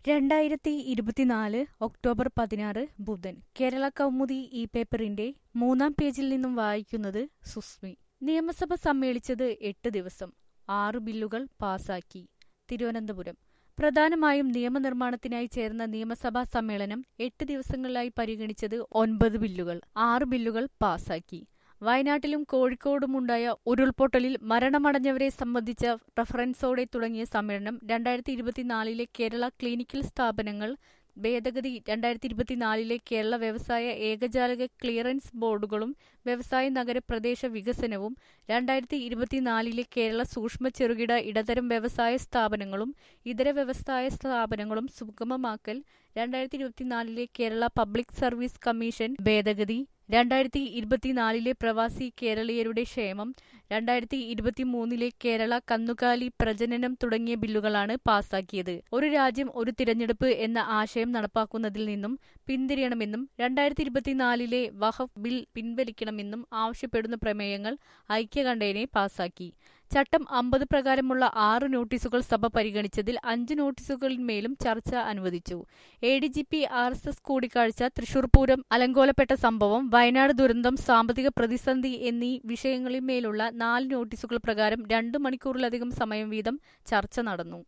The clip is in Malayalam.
രണ്ടായിരത്തി ഇരുപത്തിനാല് ഒക്ടോബർ പതിനാറ് ബുധൻ കേരള കൗമുദി ഈ പേപ്പറിന്റെ മൂന്നാം പേജിൽ നിന്നും വായിക്കുന്നത് സുസ്മി നിയമസഭ സമ്മേളിച്ചത് എട്ട് ദിവസം ആറ് ബില്ലുകൾ പാസാക്കി തിരുവനന്തപുരം പ്രധാനമായും നിയമനിർമ്മാണത്തിനായി ചേർന്ന നിയമസഭാ സമ്മേളനം എട്ട് ദിവസങ്ങളിലായി പരിഗണിച്ചത് ഒൻപത് ബില്ലുകൾ ആറ് ബില്ലുകൾ പാസാക്കി വയനാട്ടിലും കോഴിക്കോടുമുണ്ടായ ഉരുൾപൊട്ടലിൽ മരണമടഞ്ഞവരെ സംബന്ധിച്ച റഫറൻസോടെ തുടങ്ങിയ സമ്മേളനം രണ്ടായിരത്തി ഇരുപത്തിനാലിലെ കേരള ക്ലിനിക്കൽ സ്ഥാപനങ്ങൾ ഭേദഗതി രണ്ടായിരത്തി ഇരുപത്തിനാലിലെ കേരള വ്യവസായ ഏകജാലക ക്ലിയറൻസ് ബോർഡുകളും വ്യവസായ നഗര പ്രദേശ വികസനവും രണ്ടായിരത്തി ഇരുപത്തിനാലിലെ കേരള സൂക്ഷ്മ ചെറുകിട ഇടതരം വ്യവസായ സ്ഥാപനങ്ങളും ഇതര വ്യവസായ സ്ഥാപനങ്ങളും സുഗമമാക്കൽ രണ്ടായിരത്തി ഇരുപത്തിനാലിലെ കേരള പബ്ലിക് സർവീസ് കമ്മീഷൻ ഭേദഗതി രണ്ടായിരത്തി ഇരുപത്തിനാലിലെ പ്രവാസി കേരളീയരുടെ ക്ഷേമം രണ്ടായിരത്തി ഇരുപത്തിമൂന്നിലെ കേരള കന്നുകാലി പ്രജനനം തുടങ്ങിയ ബില്ലുകളാണ് പാസാക്കിയത് ഒരു രാജ്യം ഒരു തിരഞ്ഞെടുപ്പ് എന്ന ആശയം നടപ്പാക്കുന്നതിൽ നിന്നും പിന്തിരിയണമെന്നും രണ്ടായിരത്തി ഇരുപത്തിനാലിലെ വഖഫ് ബിൽ പിൻവലിക്കണമെന്നും ആവശ്യപ്പെടുന്ന പ്രമേയങ്ങൾ ഐക്യകണ്ഠേനെ പാസാക്കി ചട്ടം അമ്പത് പ്രകാരമുള്ള ആറ് നോട്ടീസുകൾ സഭ പരിഗണിച്ചതിൽ അഞ്ച് നോട്ടീസുകളിന്മേലും ചർച്ച അനുവദിച്ചു A D G P R S S കൂടിക്കാഴ്ച തൃശൂർ പൂരം അലങ്കോലപ്പെട്ട സംഭവം വയനാട് ദുരന്തം സാമ്പത്തിക പ്രതിസന്ധി എന്നീ വിഷയങ്ങളിന്മേലുള്ള നാല് നോട്ടീസുകൾ പ്രകാരം രണ്ട് മണിക്കൂറിലധികം സമയം വീതം ചർച്ച നടന്നു